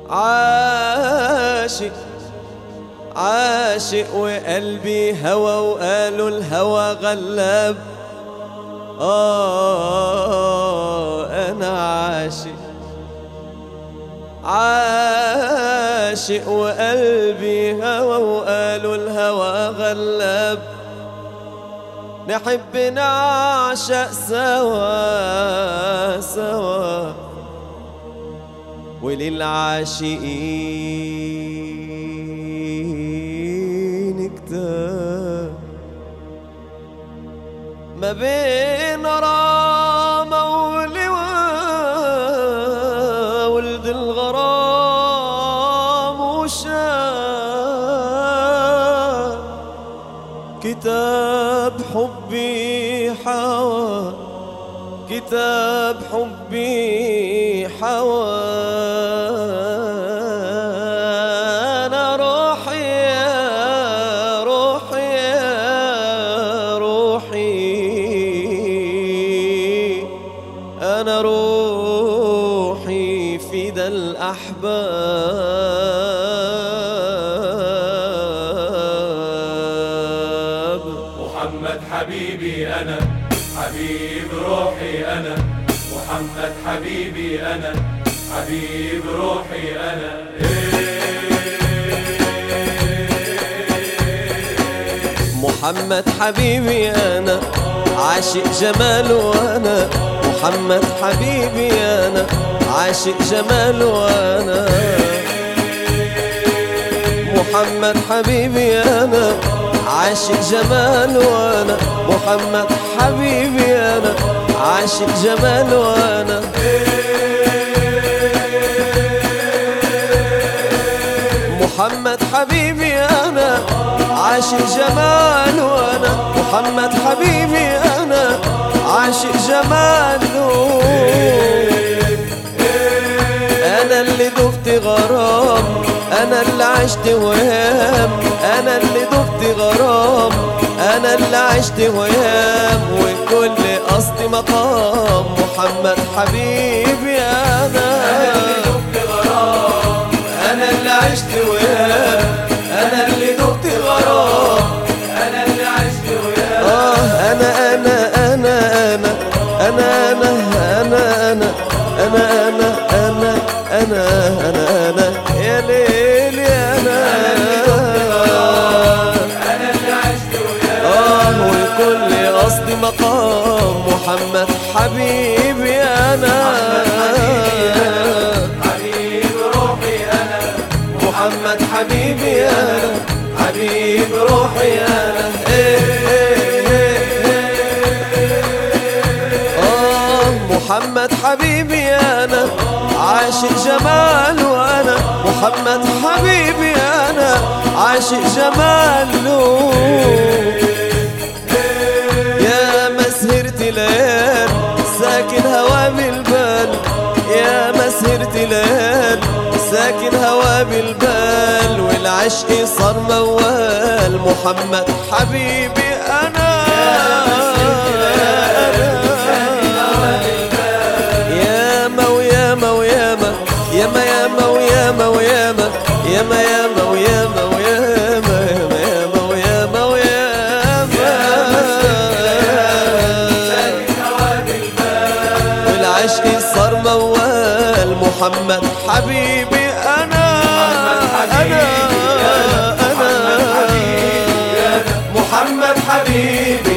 عاشق عاشق وقلبي هوى وقالوا الهوى غلب آه أنا عاشق عاشق وقلبي هوى وقالوا الهوى غلب نحب نعشق سوا سوا وللعاشقين كتاب ما بين رامة ولواء ولد الغرام وشاب كتاب حبي حوى كتاب حبي حوى أنا روحي يا روحي يا روحي أنا روحي فدا الأحباب محمد حبيبي أنا حبيب روحي أنا محمد حبيبي أنا حبيب روحي أنا محمد حبيبي أنا عاشق جماله أنا محمد حبيبي أنا عاشق جماله أنا محمد حبيبي أنا عاشق جماله أنا محمد حبيبي أنا عاشق جماله أنا محمد حبيبي أنا عاشق جماله أنا محمد حبيبي أنا عاشق جماله أنا اللي دفت غرام أنا اللي عشت وهام أنا اللي دفت غرام أنا اللي عشت وهام وكل قصدي مقام محمد حبيبي أنا أنا اللي عشت وهام أنا اللي دفت غرام أنا اللي عشت وياك آه أنا أنا أنا أنا أنا أنا أنا أنا أنا أنا أنا أنا أنا أنا يا ليل يا أنا أنا اللي عشت وياك آه وكل قصدي مقام محمد حبيبي أنا حبيب روحي أنا محمد حبيبي أنا حبيب روحي أنا إيه إيه إيه آه محمد حبيبي أنا عاشق جماله أنا محمد حبيبي أنا عاشق جماله يا مسهرت ليال ساكن هوا بالبال يا مسهرت ليال ساكن هوا بالبال والعشق صار موال محمد حبيبي أنا ياما وياما وياما ياما ياما وياما وياما ياما ياما وياما وياما ياما ياما وياما وياما والعشق صار موال محمد حبيبي أنا أنا أنا محمد حبيبي